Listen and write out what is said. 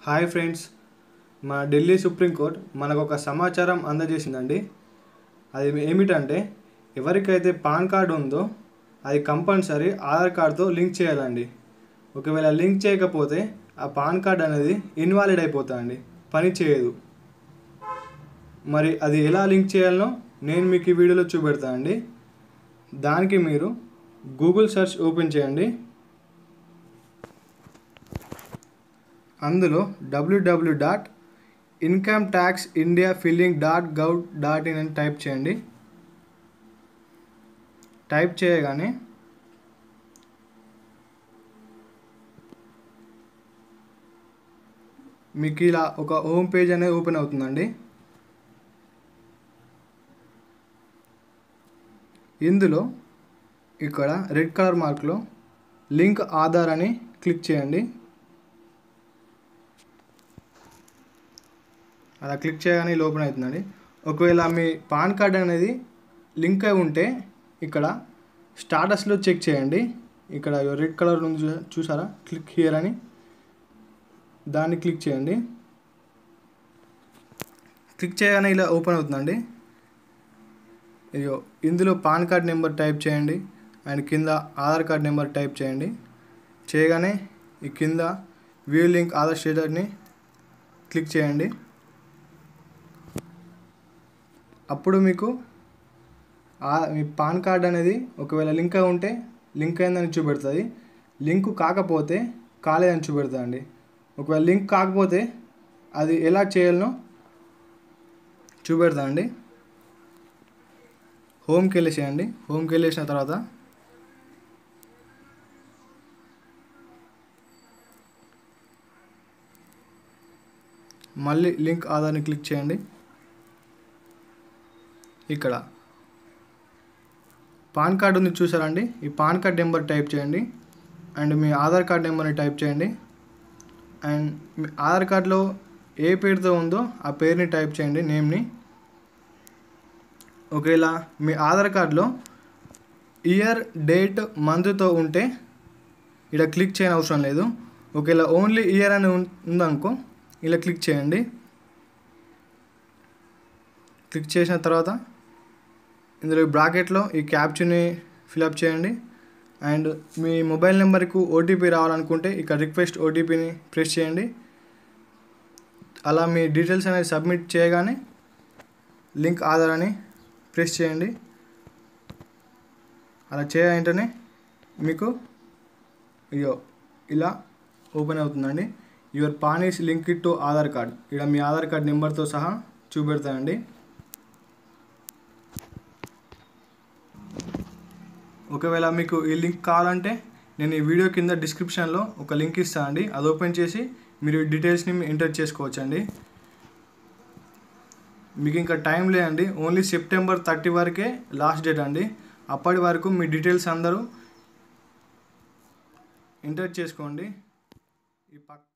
hi friends మా Delhi supreme court మనకు ఒక సమాచారం అందజేసిందండి అది ఏమిటంటే ఎవరికైతే పాన్ కార్డు ఉందో అది కంపల్సరీ ఆధార్ కార్డుతో లింక్ చేయాలండి ఒకవేళ లింక్ చేయకపోతే ఆ పాన్ కార్డ్ అనేది ఇన్వాలిడ్ అయిపోతుందండి పని చేయదు మరి అది ఎలా లింక్ చేయాలనో నేను మీకు ఈ వీడియోలో చూపెడతానండి దానికి మీరు గూగుల్ సెర్చ్ ఓపెన్ చేయండి అందులో WW dot income tax India filing dot gov dot in అని టైప్ చేయండి టైప్ చేయగానే మీకు ఇలా ఒక హోమ్ పేజ్ అనేది ఓపెన్ అవుతుందండి ఇందులో ఇక్కడ రెడ్ కలర్ మార్క్లో లింక్ ఆధార్ అని క్లిక్ చేయండి అలా క్లిక్ చేయగానే ఇలా ఓపెన్ అవుతుందండి ఒకవేళ మీ పాన్ కార్డ్ అనేది లింక్ అయి ఉంటే ఇక్కడ స్టాటస్లో చెక్ చేయండి ఇక్కడ రెడ్ కలర్ ఉంది చూ- చూసారా క్లిక్ హియర్ అని దాన్ని క్లిక్ చేయండి క్లిక్ చేయగానే ఇలా ఓపెన్ అవుతుందండి ఇదిగో ఇందులో పాన్ కార్డ్ నెంబర్ టైప్ చేయండి అండ్ కింద ఆధార్ కార్డ్ నెంబర్ టైప్ చేయండి చేయగానే ఈ కింద వ్యూ లింక్ ఆధార్ స్టేటస్ని క్లిక్ చేయండి అప్పుడు మీకు ఆ- మీ పాన్ కార్డ్ అనేది ఒకవేళ లింక్ అయి ఉంటే లింక్ అయిందని చూపెడుతుంది లింక్ కాకపోతే కాలేదని చూపెడుతుంది అండి ఒకవేళ లింక్ కాకపోతే అది ఎలా చేయాలనో చూపెడతా అండి హోమ్కి వెళ్ళేసేయండి హోమ్కి వెళ్ళేసిన తర్వాత మళ్ళీ లింక్ ఆధార్ని క్లిక్ చేయండి ఇక్కడ పాన్ కార్డు ఉంది చూసారండి ఈ పాన్ కార్డ్ నెంబర్ టైప్ చేయండి అండ్ మీ ఆధార్ కార్డ్ నెంబర్ని టైప్ చేయండి అండ్ మీ ఆధార్ కార్డులో ఏ పేరుతో ఉందో ఆ పేరుని టైప్ చేయండి నేమ్ని ఒకవేళ మీ ఆధార్ కార్డులో ఇయర్ డేట్ మంత్తో ఉంటే ఇక్కడ క్లిక్ చేయని అవసరం లేదు ఒకవేళ ఓన్లీ ఇయర్ అని ఉం- ఉందనుకో ఇలా క్లిక్ చేయండి క్లిక్ చేసిన తర్వాత ఇందులో ఈ బ్రాకెట్లో ఈ క్యాప్చర్ని ఫిలప్ చేయండి అండ్ మీ మొబైల్ నెంబర్కు ఓటీపీ రావాలనుకుంటే ఇక్కడ రిక్వెస్ట్ ఓటీపీని ప్రెస్ చేయండి అలా మీ డీటెయిల్స్ అనేది సబ్మిట్ చేయగానే లింక్ ఆధార్ అని ప్రెస్ చేయండి అలా చేయ వెంటనే మీకు ఇయో ఇలా ఓపెన్ అవుతుందండి your PAN is link to Aadhaar card ఇక్కడ మీ ఆధార్ కార్డ్ నెంబర్తో సహా చూపెడతానండి ఒకవేళ మీకు ఈ లింక్ కావాలంటే నేను ఈ వీడియో కింద డిస్క్రిప్షన్లో ఒక లింక్ ఇస్తానండి అది ఓపెన్ చేసి మీరు ఈ డీటెయిల్స్ని ఎంటర్ చేసుకోవచ్చండి మీకు ఇంకా టైం లేదండి ఓన్లీ సెప్టెంబర్ థర్టీ వరకే లాస్ట్ డేట్ అండి అప్పటి వరకు మీ డీటెయిల్స్ అందరూ ఎంటర్ చేసుకోండి ఈ పక్క